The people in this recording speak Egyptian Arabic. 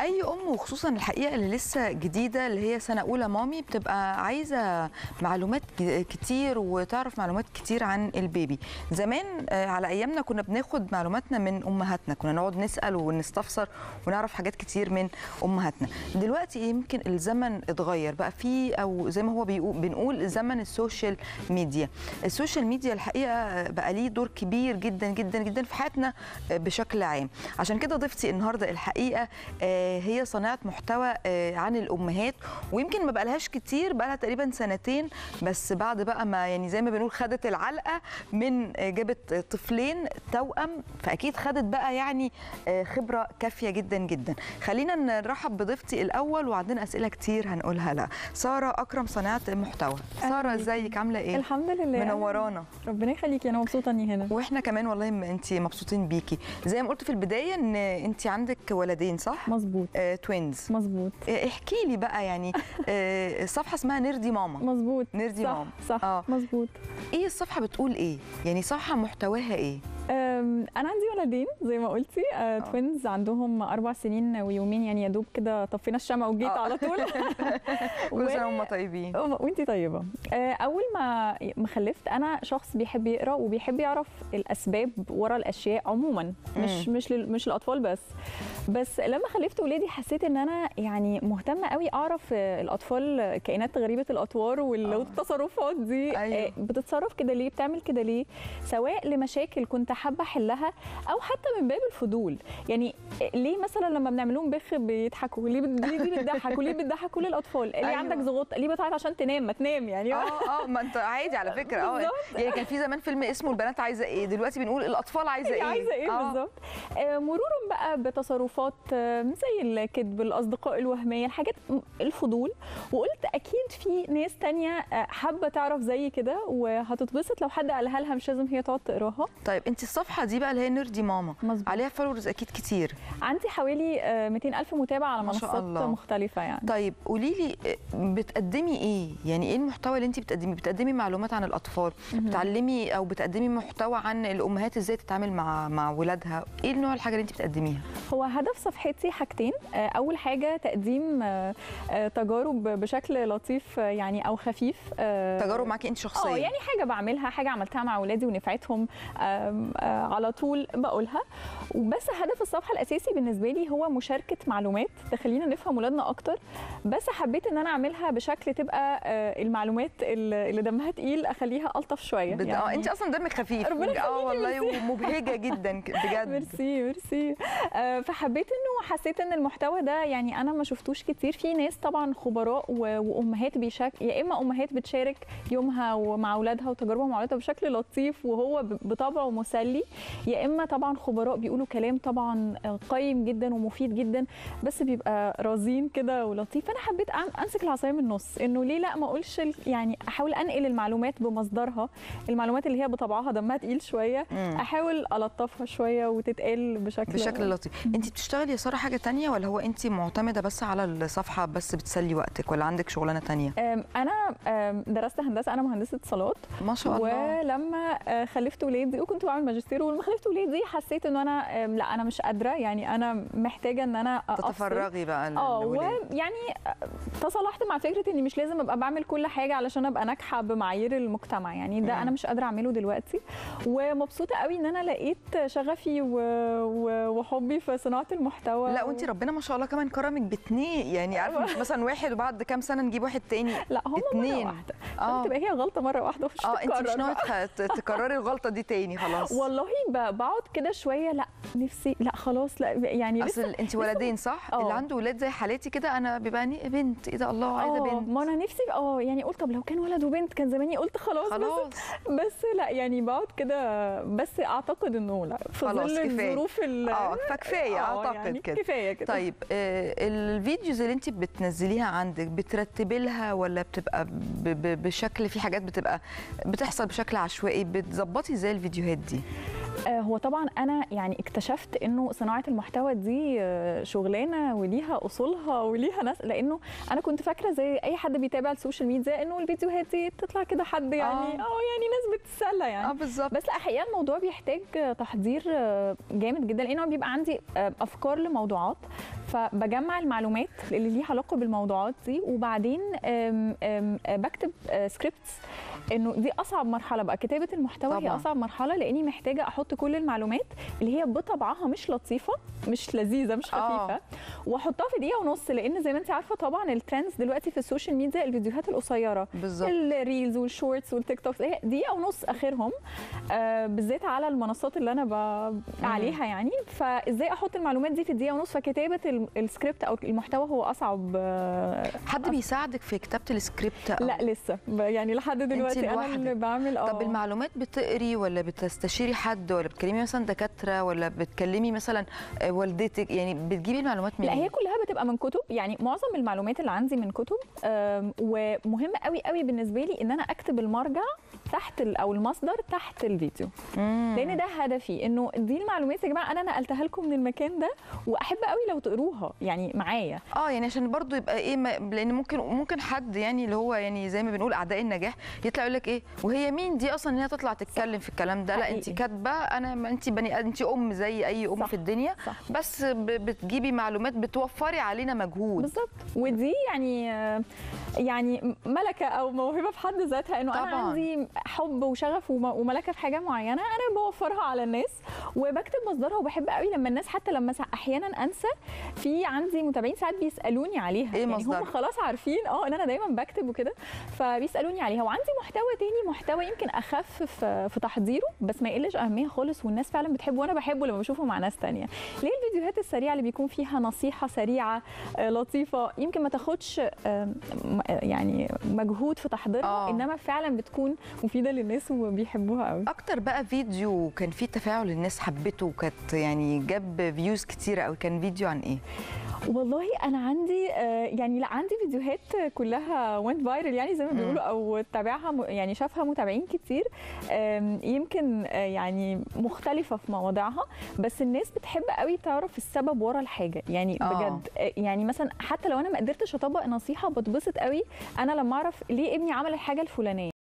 اي ام وخصوصا الحقيقه اللي لسه جديده اللي هي سنه اولى مامي بتبقى عايزه معلومات ك- كتير وتعرف معلومات كتير عن البيبي زمان آه، على ايامنا كنا بناخد معلوماتنا من امهاتنا كنا نقعد نسال ونستفسر ونعرف حاجات كتير من امهاتنا دلوقتي يمكن الزمن اتغير بقى في او زي ما هو بيقول بنقول زمن السوشيال ميديا السوشيال ميديا الحقيقه بقى ليه دور كبير جدا جدا جدا في حياتنا بشكل عام عشان كده ضيفتي النهارده الحقيقه آه، هي صانعه محتوى آه، عن الامهات ويمكن ما بقالهاش كتير بقالها تقريبا سنتين بس بعد بقى ما يعني زي ما بنقول خدت العلقه من آه، جابت طفلين توأم فاكيد خدت بقى يعني آه، خبره كافيه جدا جدا خلينا نرحب بضيفتي الاول وعندنا اسئله كتير هنقولها لها ساره اكرم صانعه محتوى ساره بيكي. ازيك عامله ايه الحمد لله منورانا ربنا يخليكي انا مبسوطه اني هنا واحنا كمان والله انت مبسوطين بيكي زي ما قلت في البدايه ان انت عندك ولدين صح مظبوط آه، توينز مظبوط آه، احكي لي بقى يعني آه، الصفحه اسمها نردي ماما مظبوط نردي صح ماما صح آه. مظبوط ايه الصفحه بتقول ايه يعني صفحه محتواها ايه أم، انا عندي ولدين زي ما قلتي آه، توينز عندهم اربع سنين ويومين يعني يا دوب كده طفينا الشمع وجيت آه. على طول كل سنه وهم طيبين وانتي طيبه آه، اول ما ما خلفت انا شخص بيحب يقرا وبيحب يعرف الاسباب ورا الاشياء عموما مش مش لل- مش الاطفال بس بس لما خلفت ولادي حسيت ان انا يعني مهتمه قوي اعرف آه، الاطفال كائنات غريبه الاطوار وال- آه. والتصرفات دي أيوة. آه، بتتصرف كده ليه بتعمل كده ليه سواء لمشاكل كنت حابه احلها او حتى من باب الفضول يعني ليه مثلا لما بنعمل لهم بخ بيضحكوا ليه بت- ليه دي بتضحك وليه بتضحك كل الاطفال ليه أيوة. عندك زغط ليه بتعيط عشان تنام ما تنام يعني اه اه ما انت عادي على فكره اه بالظبط. يعني كان في زمان فيلم اسمه البنات عايزه ايه دلوقتي بنقول الاطفال عايزه ايه هي عايزه ايه آه. بالظبط آه، مرورا بقى بتصرفات آه، زي الكذب الاصدقاء الوهميه الحاجات م- الفضول وقلت اكيد في ناس تانية آه، حابه تعرف زي كده وهتتبسط لو حد قالها لها مش لازم هي تقعد تقراها طيب انت الصفحه دي بقى اللي هي نردي ماما مظبوط عليها فولورز اكيد كتير عندي حوالي آه، 200 الف متابع على ما شاء منصات الله. مختلفه يعني طيب قولي لي بتقدمي ايه يعني ايه المحتوى اللي انت بتقدمي بتقدمي معلومات عن الاطفال بتعلمي او بتقدمي محتوى عن الامهات ازاي تتعامل مع مع ولادها ايه النوع الحاجه اللي انت بتقدميها هو هدف صفحتي حاجتين آه، اول حاجه تقديم آه، آه، تجارب بشكل لطيف آه، يعني او خفيف آه، تجارب معاكي انت اه شخصيا يعني حاجه بعملها حاجه عملتها مع اولادي ونفعتهم آم، آه، على طول بقولها وبس هدف الصفحه الاساسي بالنسبه لي هو مشاركه معلومات تخلينا نفهم ولادنا اكتر بس حبيت ان انا اعملها بشكل تبقى آه، المعلومات اللي اللي دمها تقيل اخليها الطف شويه بد... اه انت اصلا دمك خفيف ربنا اه يخليكي، والله ميرسي. ومبهجه جدا ك- بجد ميرسي ميرسي آه، فحبيت انه حسيت ان المحتوى ده يعني انا ما شفتوش كتير في ناس طبعا خبراء و- وامهات بيشارك يا اما امهات بتشارك يومها ومع اولادها وتجاربها مع اولادها بشكل لطيف وهو ب- بطبعه مسلي يا اما طبعا خبراء بيقولوا كلام طبعا آه، قيم جدا ومفيد جدا بس بيبقى رزين كده ولطيف فانا حبيت أم- امسك العصايه من النص انه ليه لا ما اقولش ال- يعني احاول انقل المعلومات بمصدرها المعلومات اللي هي بطبعها دمها تقيل شويه مم. احاول الطفها شويه وتتقال بشكل بشكل لطيف انت بتشتغلي يا ساره حاجه تانية ولا هو انت معتمده بس على الصفحه بس بتسلي وقتك ولا عندك شغلانه تانية أم، انا أم، درست هندسه انا مهندسه اتصالات ما شاء الله ولما آه، خلفت ولادي وكنت بعمل ماجستير ولما خلفت ولادي حسيت ان انا أم، لا انا مش قادره يعني انا محتاجه ان انا أفصل. تتفرغي بقى اه للولاد. ويعني تصالحت مع فكره اني مش لازم ابقى بعمل كل حاجه علشان ابقى ناجحه بمعايير المجتمع يعني ده مم. انا مش قادره اعمله دلوقتي ومبسوطه قوي ان انا لقيت شغفي و... و... وحبي في صناعه المحتوى لا وانت ربنا ما شاء الله كمان كرمك باتنين يعني عارفه مش مثلا واحد وبعد كام سنه نجيب واحد تاني لا هم اتنين. مره واحده اه تبقى هي غلطه مره واحده ومش اه انت مش تتكرر ناويه بقى. تخ- ت- تكرري الغلطه دي تاني خلاص والله ب- بقعد كده شويه لا نفسي لا خلاص لا يعني اصل لسه انت ولدين صح اه. اللي عنده ولاد زي حالتي كده انا بيبقى ني- بنت ايه ده الله عايزه اه بنت ما انا نفسي اه يعني قلت طب لو كان ولد وبنت كان زماني قلت خلاص, خلاص بس بس لا يعني بقعد كده بس اعتقد انه لا في خلاص، ظل كفاية. الظروف ال- اه فكفايه آه، اعتقد يعني كده كفايه كده طيب آه، الفيديوز اللي انت بتنزليها عندك بترتبي لها ولا بتبقى ب- ب- بشكل في حاجات بتبقى بتحصل بشكل عشوائي بتظبطي ازاي الفيديوهات دي آه، هو طبعا انا يعني اكتشفت انه صناعه المحتوى دي آه، شغلانه وليها اصولها وليها ناس لانه انا كنت فاكره زي اي حد بيتابع السوشيال ميديا انه الفيديوهات دي تطلع كده حد يعني آه. اه يعني ناس بتتسلى يعني اه بالظبط بس لا الحقيقه الموضوع بيحتاج تحضير آه، جامد جدا لانه بيبقى عندي آه، افكار لموضوعات فبجمع المعلومات اللي ليها علاقه بالموضوعات دي وبعدين آم، آم، آه، بكتب سكريبتس انه دي اصعب مرحله بقى كتابه المحتوى هي طبعاً. اصعب مرحله لاني محتاجه احط كل المعلومات اللي هي بطبعها مش لطيفه مش لذيذه مش آه. خفيفه واحطها في دقيقه ونص لان زي ما انت عارفه طبعا الترندز دلوقتي في السوشيال ميديا الفيديوهات القصيره بالظبط الريلز والشورتس والتيك توكس هي دقيقه ونص اخرهم آه بالذات على المنصات اللي انا ب... عليها يعني فازاي احط المعلومات دي في الدقيقه ونص فكتابه ال- السكريبت او المحتوى هو اصعب آه حد بيساعدك في كتابه السكريبت أو- لا لسه ب- يعني لحد دلوقتي انا لوحدك. اللي بعمل اه طب المعلومات بتقري ولا بتستشيري حد ولا بتكلمي مثلا دكاتره ولا بتكلمي مثلا آه، والدتك يعني بتجيبي المعلومات منين؟ لا هي كلها بتبقى من كتب يعني معظم المعلومات اللي عندي من كتب آم، ومهم قوي قوي بالنسبه لي ان انا اكتب المرجع تحت ال- او المصدر تحت الفيديو مم. لان ده هدفي انه دي المعلومات يا جماعه انا نقلتها لكم من المكان ده واحب قوي لو تقروها يعني معايا اه يعني عشان برضو يبقى ايه ما لان ممكن ممكن حد يعني اللي هو يعني زي ما بنقول اعداء النجاح يطلع يقول لك ايه وهي مين دي اصلا ان هي تطلع تتكلم في الكلام ده لا انت حقيقي. كاتبه انا انت بني انت ام زي اي ام صح. في الدنيا صح بس ب- بتجيبي معلومات بتوفري علينا مجهود بالظبط ودي يعني آه، يعني ملكه او موهبه في حد ذاتها انه انا طبعاً. عندي حب وشغف وم- وملكه في حاجه معينه انا بوفرها على الناس وبكتب مصدرها وبحب قوي لما الناس حتى لما سا- احيانا انسى في عندي متابعين ساعات بيسالوني عليها إيه يعني مصدرها؟ هم خلاص عارفين اه ان انا دايما بكتب وكده فبيسالوني عليها وعندي محتوى تاني محتوى يمكن اخف في في تحضيره بس ما يقلش اهميه خالص والناس فعلا بتحبه وانا بحبه لما بشوفه مع ناس تانية ليه الفيديوهات السريعه اللي بيكون فيها نصيحه سريعه آه، لطيفه يمكن ما تاخدش آه، م- آه، يعني مجهود في تحضيرها آه. انما فعلا بتكون مفيده للناس وبيحبوها قوي اكتر بقى فيديو كان فيه تفاعل الناس حبته وكانت يعني جاب فيوز كتيره قوي كان فيديو عن ايه والله انا عندي آه، يعني لا عندي فيديوهات كلها وينت فايرل يعني زي ما مم. بيقولوا او تابعها م- يعني شافها متابعين كتير آم، يمكن آه، يعني مختلفه في مواضيعها بس الناس بتحب قوي تعرف السبب ورا الحاجه يعني آه. بجد آه، يعني مثلا حتى لو انا ما قدرتش اطبق نصيحه بتبسط قوي انا لما اعرف ليه ابني عمل الحاجه الفلانيه